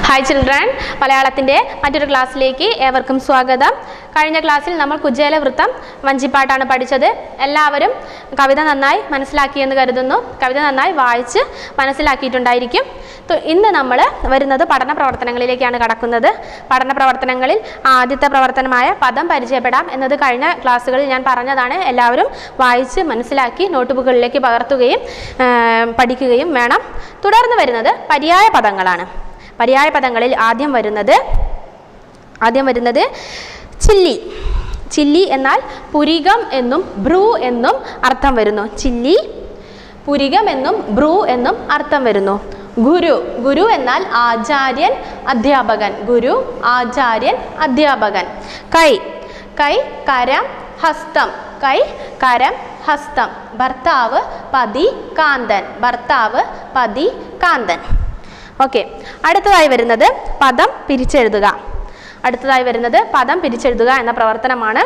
Hi children മലയാളത്തിൻ്റെ മറ്റൊരു ക്ലാസ്സിലേക്ക് ഏവർക്കും സ്വാഗതം കഴിഞ്ഞ ക്ലാസ്സിൽ നമ്മൾ കുചേല വൃത്തം വഞ്ചിപ്പാട്ടാണ് പഠിച്ചത് എല്ലാവരും കവിത നന്നായി മനസ്സിലാക്കിയെന്ന് കരുതുന്നു കവിത നന്നായി വായിച്ച് മനസ്സിലാക്കിയിട്ടുണ്ടായിരിക്കും തു- ഇന്ന് നമ്മൾ വരുന്നത് പഠന പ്രവർത്തനങ്ങളിലേക്കാണ് കടക്കുന്നത് പഠന പ്രവർത്തനങ്ങളിൽ ആദ്യത്തെ പ്രവർത്തനമായ പദം പരിചയപ്പെടാം എന്നത് കഴിഞ്ഞ ക്ലാസ്സുകളിൽ ഞാൻ പറഞ്ഞതാണ് എല്ലാവരും വായിച്ച് മനസ്സിലാക്കി നോട്ട് ബുക്കുകളിലേക്ക് പകർത്തുകയും ആ, പഠിക്കുകയും വേണം തുടർന്ന് വരുന്നത് പര്യായ പദങ്ങളാണ് പര്യായ പദങ്ങളിൽ ആദ്യം വരുന്നത് ആദ്യം വരുന്നത് ചില്ലി ചില്ലി എന്നാൽ പുരികം എന്നും ബ്രൂ എന്നും അർത്ഥം വരുന്നു ചില്ലി പുരികം എന്നും ബ്രൂ എന്നും അർത്ഥം വരുന്നു ഗുരു ഗുരു എന്നാൽ ആചാര്യൻ അധ്യാപകൻ ഗുരു ആചാര്യൻ അധ്യാപകൻ കൈ കൈ കരം ഹസ്തം കൈ കരം ഹസ്തം ഭർത്താവ് പതി കാന്തൻ ഭർത്താവ് പതി കാന്തൻ ഓക്കെ അടുത്തതായി വരുന്നത് പദം പിരിച്ചെഴുതുക അടുത്തതായി വരുന്നത് പദം പിരിച്ചെഴുതുക എന്ന പ്രവർത്തനമാണ്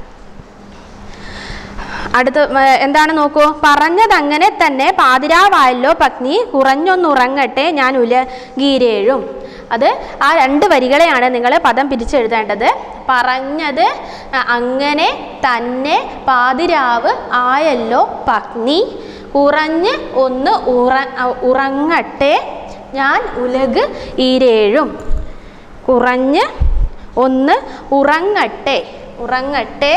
അടുത്ത ഏർ, എന്താണ് നോക്കൂ പറഞ്ഞതങ്ങനെ തന്നെ പാതിരാവായല്ലോ പത്നി കുറഞ്ഞൊന്നുറങ്ങട്ടെ ഞാൻ ഉലകീരേഴും അത് ആ രണ്ട് വരികളെയാണ് നിങ്ങൾ പദം പിരിച്ചെഴുതേണ്ടത് പറഞ്ഞത് അ, അങ്ങനെ തന്നെ പാതിരാവ് ആയല്ലോ പത്നി കുറഞ്ഞ് ഒന്ന് ഉറ അ- ഉറങ്ങട്ടെ ഞാൻ ഉലക് ഈരേഴും കുറഞ്ഞ് ഒന്ന് ഉറങ്ങട്ടെ ഉറങ്ങട്ടെ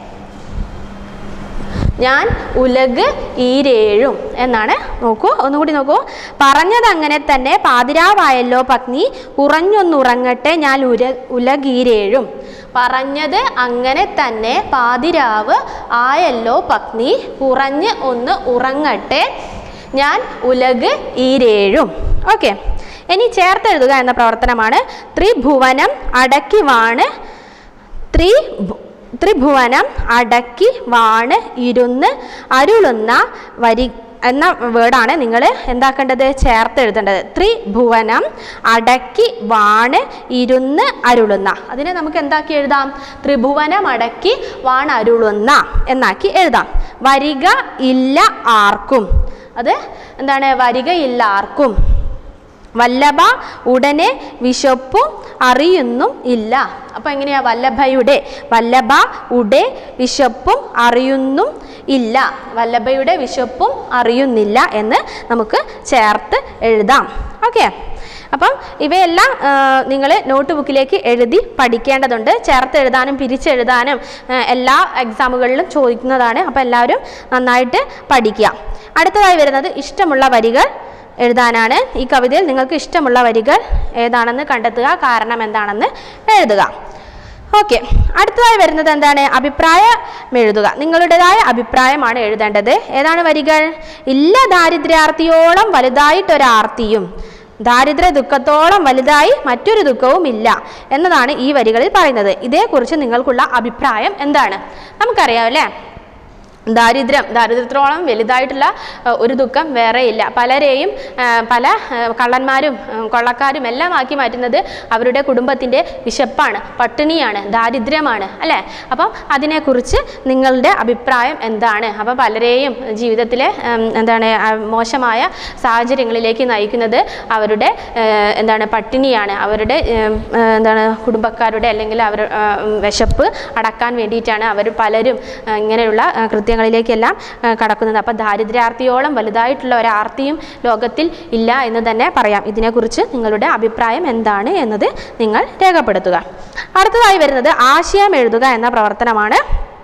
ഞാൻ ഉലക് ഈരേഴും എന്നാണ് നോക്കൂ ഒന്നുകൂടി നോക്കൂ പറഞ്ഞത് അങ്ങനെ തന്നെ പാതിരാവായല്ലോ പത്നി കുറഞ്ഞൊന്നുറങ്ങട്ടെ ഞാൻ ഉര ഉലകീരേഴും പറഞ്ഞത് അങ്ങനെ തന്നെ പാതിരാവ് ആയല്ലോ പത്നി കുറഞ്ഞ് ഒന്ന് ഉറങ്ങട്ടെ ഞാൻ ഉലക് ഈരേഴും ഓക്കെ ഇനി ചേർത്തെഴുതുക എന്ന പ്രവർത്തനമാണ് ത്രിഭുവനം അടക്കി വാണ് ത്രി ത്രിഭുവനം അടക്കി വാണ് ഇരുന്ന് അരുളുന്ന വരി എന്ന വേർഡാണ് നിങ്ങൾ എന്താക്കേണ്ടത് ചേർത്ത് എഴുതേണ്ടത് ത്രിഭുവനം അടക്കി വാണ് ഇരുന്ന് അരുളുന്ന അതിനെ നമുക്ക് എന്താക്കി എഴുതാം ത്രിഭുവനം അടക്കി വാണ് അരുളുന്ന എന്നാക്കി എഴുതാം വരിക ഇല്ല ആർക്കും അത് എന്താണ് വരികയില്ല ആർക്കും വല്ലഭ ഉടനെ വിശപ്പും അറിയുന്നും ഇല്ല അപ്പോൾ എങ്ങനെയാ വല്ലഭയുടെ വല്ലഭ ഉടെ വിശപ്പും അറിയുന്നും ഇല്ല വല്ലഭയുടെ വിശപ്പും അറിയുന്നില്ല എന്ന് നമുക്ക് ചേർത്ത് എഴുതാം ഓക്കെ അപ്പം ഇവയെല്ലാം നിങ്ങൾ നോട്ട് ബുക്കിലേക്ക് എഴുതി പഠിക്കേണ്ടതുണ്ട് ചേർത്ത് എഴുതാനും പിരിച്ചെഴുതാനും ആ, എല്ലാ എക്സാമുകളിലും ചോദിക്കുന്നതാണ് അപ്പോൾ എല്ലാവരും നന്നായിട്ട് പഠിക്കുക അടുത്തതായി വരുന്നത് ഇഷ്ടമുള്ള വരികൾ എഴുതാനാണ് ഈ കവിതയിൽ നിങ്ങൾക്ക് ഇഷ്ടമുള്ള വരികൾ ഏതാണെന്ന് കണ്ടെത്തുക കാരണം എന്താണെന്ന് എഴുതുക ഓക്കെ അടുത്തതായി വരുന്നത് എന്താണ് അഭിപ്രായം എഴുതുക നിങ്ങളുടേതായ അഭിപ്രായമാണ് എഴുതേണ്ടത് ഏതാണ് വരികൾ ഇല്ല ദാരിദ്ര്യാർത്ഥിയോളം വലുതായിട്ടൊരാർത്തിയും ദാരിദ്ര്യ ദുഃഖത്തോളം വലുതായി മറ്റൊരു ദുഃഖവും ഇല്ല എന്നതാണ് ഈ വരികളിൽ പറയുന്നത് ഇതേക്കുറിച്ച് നിങ്ങൾക്കുള്ള അഭിപ്രായം എന്താണ് നമുക്കറിയാം അല്ലേ ദാരിദ്ര്യം ദാരിദ്ര്യത്തോളം വലുതായിട്ടുള്ള അഹ്, ഒരു ദുഃഖം വേറെയില്ല പലരെയും ആഹ്, പല ആഹ്, കള്ളന്മാരും ഉം, കൊള്ളക്കാരും എല്ലാം ആക്കി മാറ്റുന്നത് അവരുടെ കുടുംബത്തിൻ്റെ വിശപ്പാണ് പട്ടിണിയാണ് ദാരിദ്ര്യമാണ് അല്ലേ അപ്പം അതിനെക്കുറിച്ച് നിങ്ങളുടെ അഭിപ്രായം എന്താണ് അപ്പം പലരെയും ജീവിതത്തിലെ ഉം, എന്താണ് ആ, മോശമായ സാഹചര്യങ്ങളിലേക്ക് നയിക്കുന്നത് അവരുടെ ആഹ്, എന്താണ് പട്ടിണിയാണ് അവരുടെ ഉം, ആഹ്, എന്താണ് കുടുംബക്കാരുടെ അല്ലെങ്കിൽ അവർ ആഹ്, ഉം, വിശപ്പ് അടക്കാൻ വേണ്ടിയിട്ടാണ് അവർ പലരും ആഹ്, ഇങ്ങനെയുള്ള ആഹ്, കൃത്യങ്ങളിലേക്കെല്ലാം ആഹ്, കടക്കുന്നത് അപ്പം ദാരിദ്ര്യാർത്ഥിയോളം വലുതായിട്ടുള്ള ഒരാർത്തിയും ലോകത്തിൽ ഇല്ല എന്ന് തന്നെ പറയാം ഇതിനെക്കുറിച്ച് നിങ്ങളുടെ അഭിപ്രായം എന്താണ് എന്നത് നിങ്ങൾ രേഖപ്പെടുത്തുക അടുത്തതായി വരുന്നത് ആശയം എഴുതുക എന്ന പ്രവർത്തനമാണ്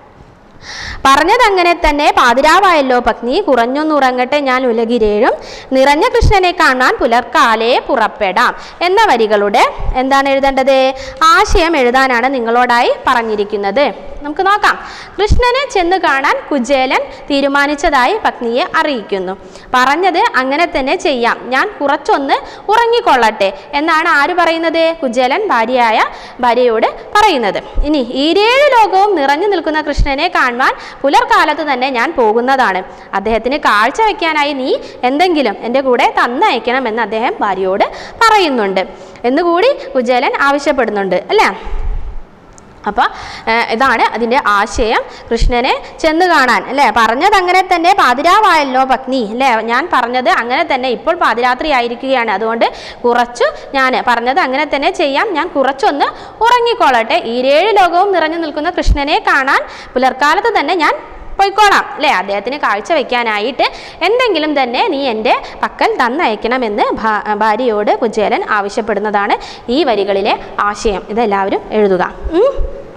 പറഞ്ഞതങ്ങനെ തന്നെ പാതിരാവായല്ലോ പത്നി കുറഞ്ഞൊന്നുറങ്ങട്ടെ ഞാൻ ഉലകിരേഴും നിറഞ്ഞ കൃഷ്ണനെ കാണാൻ പുലർക്കാലേ പുറപ്പെടാം എന്ന വരികളുടെ എന്താണ് എഴുതേണ്ടത് ആശയം എഴുതാനാണ് നിങ്ങളോടായി പറഞ്ഞിരിക്കുന്നത് നമുക്ക് നോക്കാം കൃഷ്ണനെ ചെന്ന് കാണാൻ കുചേലൻ തീരുമാനിച്ചതായി പത്നിയെ അറിയിക്കുന്നു പറഞ്ഞത് അങ്ങനെ തന്നെ ചെയ്യാം ഞാൻ കുറച്ചൊന്ന് ഉറങ്ങിക്കൊള്ളട്ടെ എന്നാണ് ആര് പറയുന്നത് കുചേലൻ ഭാര്യയായ ഭാര്യയോട് പറയുന്നത് ഇനി ഈരേഴ് ലോകവും നിറഞ്ഞു നിൽക്കുന്ന കൃഷ്ണനെ കാണുവാൻ പുലർക്കാലത്ത് തന്നെ ഞാൻ പോകുന്നതാണ് അദ്ദേഹത്തിന് കാഴ്ച വയ്ക്കാനായി നീ എന്തെങ്കിലും എൻ്റെ കൂടെ തന്നയക്കണം എന്ന് അദ്ദേഹം ഭാര്യയോട് പറയുന്നുണ്ട് എന്നുകൂടി കുചേലൻ ആവശ്യപ്പെടുന്നുണ്ട് അല്ലേ അപ്പോൾ ഇതാണ് അതിൻ്റെ ആശയം കൃഷ്ണനെ ചെന്ന് കാണാൻ അല്ലേ പറഞ്ഞത് അങ്ങനെ തന്നെ പാതിരാവായല്ലോ പത്നി അല്ലേ ഞാൻ പറഞ്ഞത് അങ്ങനെ തന്നെ ഇപ്പോൾ പാതിരാത്രി ആയിരിക്കുകയാണ് അതുകൊണ്ട് കുറച്ചു ഞാൻ പറഞ്ഞത് അങ്ങനെ തന്നെ ചെയ്യാം ഞാൻ കുറച്ചൊന്ന് ഉറങ്ങിക്കോളട്ടെ ഈരേഴ് ലോകവും നിറഞ്ഞു നിൽക്കുന്ന കൃഷ്ണനെ കാണാൻ പുലർക്കാലത്ത് തന്നെ ഞാൻ പോയിക്കോളാം അല്ലേ അദ്ദേഹത്തിന് കാഴ്ച വെക്കാനായിട്ട് എന്തെങ്കിലും തന്നെ നീ എൻ്റെ പക്കൽ തന്നയക്കണമെന്ന് ഭാ- ഭാര്യയോട് കുചേലൻ ആവശ്യപ്പെടുന്നതാണ് ഈ വരികളിലെ ആശയം ഇതെല്ലാവരും എഴുതുക ഉം.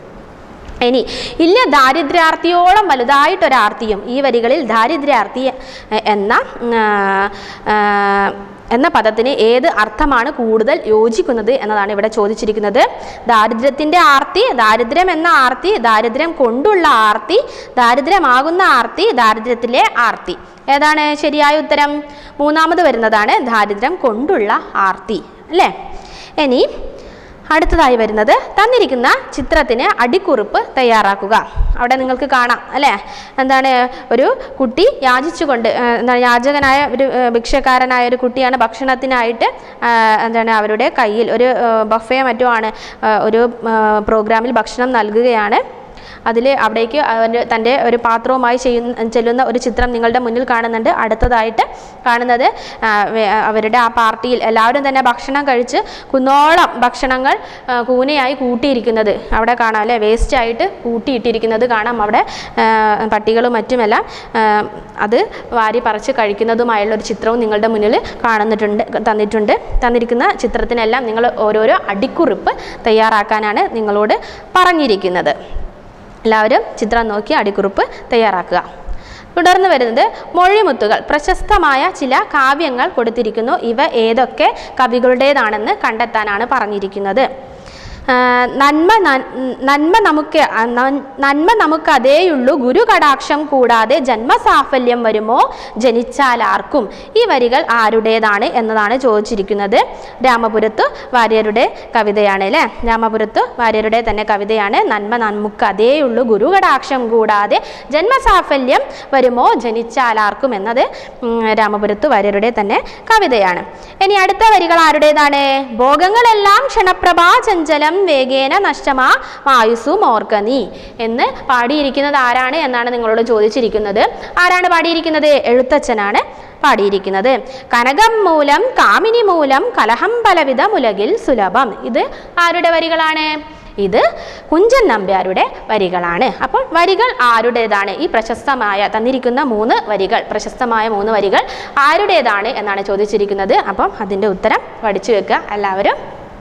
ഇനി ഇല്ല ദാരിദ്ര്യാർത്ഥിയോളം വലുതായിട്ടൊരാർത്തിയും ഈ വരികളിൽ ദാരിദ്ര്യാർത്ഥി എ- എന്ന ഉം, ആ, ആ, എന്ന പദത്തിന് ഏത് അർത്ഥമാണ് കൂടുതൽ യോജിക്കുന്നത് എന്നതാണ് ഇവിടെ ചോദിച്ചിരിക്കുന്നത് ദാരിദ്ര്യത്തിൻ്റെ ആർത്തി ദാരിദ്ര്യം എന്ന ആർത്തി ദാരിദ്ര്യം കൊണ്ടുള്ള ആർത്തി ദാരിദ്ര്യമാകുന്ന ആർത്തി ദാരിദ്ര്യത്തിലെ ആർത്തി ഏതാണ് ശരിയായ ഉത്തരം മൂന്നാമത് വരുന്നതാണ് ദാരിദ്ര്യം കൊണ്ടുള്ള ആർത്തി അല്ലേ ഇനി അടുത്തതായി വരുന്നത് തന്നിരിക്കുന്ന ചിത്രത്തിന് അടിക്കുറിപ്പ് തയ്യാറാക്കുക അവിടെ നിങ്ങൾക്ക് കാണാം അല്ലേ എന്താണ് ഒരു കുട്ടി യാചിച്ചുകൊണ്ട് ആ, എന്താണ് യാചകനായ ഒരു ആ, ഭിക്ഷക്കാരനായ ഒരു കുട്ടിയാണ് ഭക്ഷണത്തിനായിട്ട് ആ, എന്താണ് അവരുടെ കയ്യിൽ ഒരു ബഫേ മറ്റോ ആണ് ആ, ഒരു ആ, പ്രോഗ്രാമിൽ ഭക്ഷണം നൽകുകയാണ് അതിൽ അവിടേക്ക് അവൻ്റെ തൻ്റെ ഒരു പാത്രവുമായി ചെയ്യുന്ന ചെല്ലുന്ന ഒരു ചിത്രം നിങ്ങളുടെ മുന്നിൽ കാണുന്നുണ്ട് അടുത്തതായിട്ട് കാണുന്നത് ആ, വേ- അവരുടെ ആ പാർട്ടിയിൽ എല്ലാവരും തന്നെ ഭക്ഷണം കഴിച്ച് കുന്നോളം ഭക്ഷണങ്ങൾ ആ, കൂനയായി കൂട്ടിയിരിക്കുന്നത് അവിടെ കാണാം അല്ലേ വേസ്റ്റ് ആയിട്ട് കൂട്ടിയിട്ടിരിക്കുന്നത് കാണാം അവിടെ ആ, പട്ടികളും മറ്റുമെല്ലാം ആ, അത് വാരി പറിച്ച് കഴിക്കുന്നതുമായുള്ള ഒരു ചിത്രവും നിങ്ങളുടെ മുന്നിൽ കാണുന്നിട്ടുണ്ട് തന്നിട്ടുണ്ട് തന്നിരിക്കുന്ന ചിത്രത്തിനെല്ലാം നിങ്ങൾ ഓരോരോ അടിക്കുറിപ്പ് തയ്യാറാക്കാനാണ് നിങ്ങളോട് പറഞ്ഞിരിക്കുന്നത് എല്ലാവരും ചിത്രം നോക്കി അടിക്കുറിപ്പ് തയ്യാറാക്കുക തുടർന്ന് വരുന്നത് മൊഴിമുത്തുകൾ പ്രശസ്തമായ ചില കാവ്യങ്ങൾ കൊടുത്തിരിക്കുന്നു ഇവ ഏതൊക്കെ കവികളുടേതാണെന്ന് കണ്ടെത്താനാണ് പറഞ്ഞിരിക്കുന്നത് ആ, നന്മ നൻ- നന്മ നമുക്ക് ആ, നൻ- നന്മ നമുക്ക് അതേയുള്ളൂ ഗുരു കടാക്ഷം കൂടാതെ ജന്മസാഫല്യം വരുമോ ജനിച്ചാൽ ആർക്കും ഈ വരികൾ ആരുടേതാണ് എന്നതാണ് ചോദിച്ചിരിക്കുന്നത് രാമപുരത്ത് വാര്യരുടെ കവിതയാണ് അല്ലേ രാമപുരത്ത് വാര്യരുടെ തന്നെ കവിതയാണ് നന്മ നമുക്ക് അതേയുള്ളൂ ഗുരു കടാക്ഷം കൂടാതെ ജന്മസാഫല്യം വരുമോ ജനിച്ചാൽ ആർക്കും എന്നത് ഉം, രാമപുരത്ത് വാര്യരുടെ തന്നെ കവിതയാണ് ഇനി അടുത്ത വരികൾ ആരുടേതാണ് ഭോഗങ്ങളെല്ലാം ക്ഷണപ്രഭാചഞ്ചലം വേഗേന നഷ്ടമാ വായുസു മോർക്ക നീ എന്ന് പാടിയിരിക്കുന്നത് ആരാണ് എന്നാണ് നിങ്ങളോട് ചോദിച്ചിരിക്കുന്നത് ആരാണ് പാടിയിരിക്കുന്നത് എഴുത്തച്ഛനാണ് പാടിയിരിക്കുന്നത് കനകം മൂലം കാമിനി മൂലം കലഹം പലവിധ മുലകിൽ സുലഭം ഇത് ആരുടെ വരികളാണ് ഇത് കുഞ്ചൻ നമ്പ്യാരുടെ വരികളാണ് അപ്പോൾ വരികൾ ആരുടേതാണ് ഈ പ്രശസ്തമായ തന്നിരിക്കുന്ന മൂന്ന് വരികൾ പ്രശസ്തമായ മൂന്ന് വരികൾ ആരുടേതാണ് എന്നാണ് ചോദിച്ചിരിക്കുന്നത് അപ്പം അതിൻ്റെ ഉത്തരം പഠിച്ചു വെക്കുക എല്ലാവരും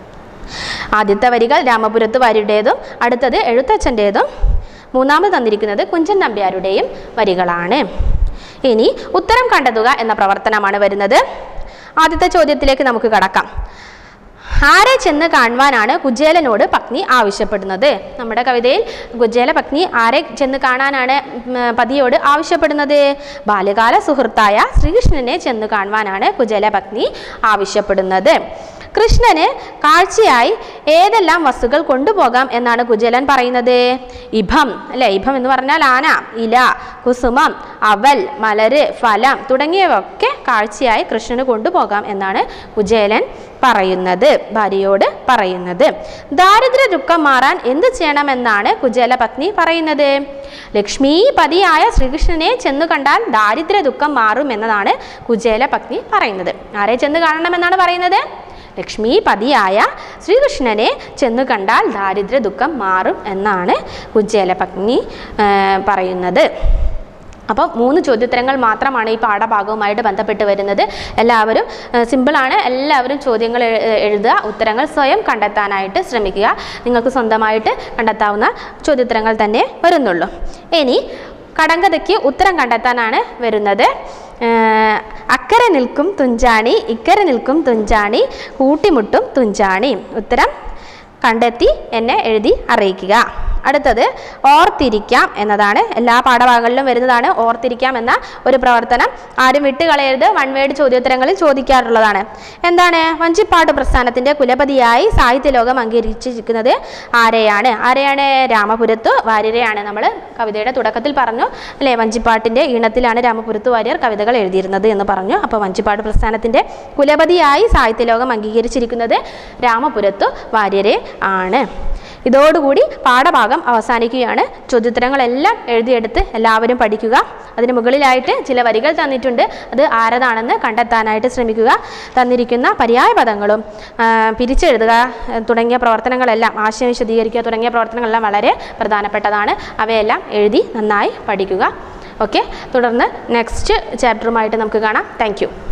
ആദ്യത്തെ വരികൾ രാമപുരത്ത് വാര്യരുടേതും അടുത്തത് എഴുത്തച്ഛൻ്റേതും മൂന്നാമത് തന്നിരിക്കുന്നത് കുഞ്ചൻ നമ്പ്യാരുടെയും വരികളാണ് ഇനി ഉത്തരം കണ്ടെത്തുക എന്ന പ്രവർത്തനമാണ് വരുന്നത് ആദ്യത്തെ ചോദ്യത്തിലേക്ക് നമുക്ക് കടക്കാം ആരെ ചെന്ന് കാണുവാനാണ് കുജേലനോട് പത്നി ആവശ്യപ്പെടുന്നത് നമ്മുടെ കവിതയിൽ കുജേല പത്നി ആരെ ചെന്ന് കാണാനാണ് ഉം, പതിയോട് ആവശ്യപ്പെടുന്നത് ബാല്യകാല സുഹൃത്തായ ശ്രീകൃഷ്ണനെ ചെന്ന് കാണുവാനാണ് കുജേല പത്നി ആവശ്യപ്പെടുന്നത് കൃഷ്ണന് കാഴ്ചയായി ഏതെല്ലാം വസ്തുക്കൾ കൊണ്ടുപോകാം എന്നാണ് കുചേലൻ പറയുന്നത് ഇഭം അല്ലെ ഇഭം എന്ന് പറഞ്ഞാൽ ആന ഇല കുസുമം അവൽ മലര് ഫലം തുടങ്ങിയവയൊക്കെ കാഴ്ചയായി കൃഷ്ണന് കൊണ്ടുപോകാം എന്നാണ് കുചേലൻ പറയുന്നത് ഭാര്യയോട് പറയുന്നത് ദാരിദ്ര്യ ദുഃഖം മാറാൻ എന്ത് ചെയ്യണമെന്നാണ് കുചേല പത്നി പറയുന്നത് ലക്ഷ്മീപതിയായ ശ്രീകൃഷ്ണനെ ചെന്നു കണ്ടാൽ ദാരിദ്ര്യ ദുഃഖം മാറും എന്നതാണ് കുചേല പത്നി പറയുന്നത് ആരെ ചെന്ന് കാണണമെന്നാണ് പറയുന്നത് ലക്ഷ്മീപതിയായ ശ്രീകൃഷ്ണനെ ചെന്നു കണ്ടാൽ ദാരിദ്ര്യ ദുഃഖം മാറും എന്നാണ് കുചേല പത്നി ആ, പറയുന്നത് അപ്പോൾ മൂന്ന് ചോദ്യോത്തരങ്ങൾ മാത്രമാണ് ഈ പാഠഭാഗവുമായിട്ട് ബന്ധപ്പെട്ട് വരുന്നത് എല്ലാവരും ഏഹ്, സിമ്പിളാണ് എല്ലാവരും ചോദ്യങ്ങൾ എ- എ- എഴുതുക ഉത്തരങ്ങൾ സ്വയം കണ്ടെത്താനായിട്ട് ശ്രമിക്കുക നിങ്ങൾക്ക് സ്വന്തമായിട്ട് കണ്ടെത്താവുന്ന ചോദ്യോത്തരങ്ങൾ തന്നെ വരുന്നുള്ളൂ ഇനി കടങ്കഥയ്ക്ക് ഉത്തരം കണ്ടെത്താനാണ് വരുന്നത് ഏഹ്, അക്കരെ നിൽക്കും തുഞ്ചാണി ഇക്കരെ നിൽക്കും തുഞ്ചാണി കൂട്ടിമുട്ടും തുഞ്ചാണി ഉത്തരം കണ്ടെത്തി എന്നെ എഴുതി അറിയിക്കുക അടുത്തത് ഓർത്തിരിക്കാം എന്നതാണ് എല്ലാ പാഠഭാഗങ്ങളിലും വരുന്നതാണ് ഓർത്തിരിക്കാം എന്ന ഒരു പ്രവർത്തനം ആരും വിട്ടുകളയരുത് വൺ വേഡ് ചോദ്യോത്തരങ്ങളിൽ ചോദിക്കാറുള്ളതാണ് എന്താണ് വഞ്ചിപ്പാട്ട് പ്രസ്ഥാനത്തിന്റെ കുലപതിയായി സാഹിത്യലോകം അംഗീകരിച്ചിരിക്കുന്നത് ആരെയാണ് ആരെയാണ് രാമപുരത്ത് വാര്യരെയാണ് നമ്മൾ കവിതയുടെ തുടക്കത്തിൽ പറഞ്ഞു അല്ലേ വഞ്ചിപ്പാട്ടിന്റെ ഈണത്തിലാണ് രാമപുരത്ത് വാര്യർ കവിതകൾ എഴുതിയിരുന്നത് എന്ന് പറഞ്ഞു അപ്പോൾ വഞ്ചിപ്പാട്ട് പ്രസ്ഥാനത്തിന്റെ കുലപതിയായി സാഹിത്യലോകം അംഗീകരിച്ചിരിക്കുന്നത് രാമപുരത്ത് വാര്യരെ ആണ് ഇതോടുകൂടി പാഠഭാഗം അവസാനിക്കുകയാണ് ചോദ്യോത്തരങ്ങളെല്ലാം എഴുതിയെടുത്ത് എല്ലാവരും പഠിക്കുക അതിന് മുകളിലായിട്ട് ചില വരികൾ തന്നിട്ടുണ്ട് അത് ആരതാണെന്ന് കണ്ടെത്താനായിട്ട് ശ്രമിക്കുക തന്നിരിക്കുന്ന പര്യായ പദങ്ങളും ആ, പിരിച്ചെഴുതുക ആ, തുടങ്ങിയ പ്രവർത്തനങ്ങളെല്ലാം ആശയം വിശദീകരിക്കുക തുടങ്ങിയ പ്രവർത്തനങ്ങളെല്ലാം വളരെ പ്രധാനപ്പെട്ടതാണ് അവയെല്ലാം എഴുതി നന്നായി പഠിക്കുക ഓക്കെ തുടർന്ന് നെക്സ്റ്റ് ചാപ്റ്ററുമായിട്ട് നമുക്ക് കാണാം താങ്ക്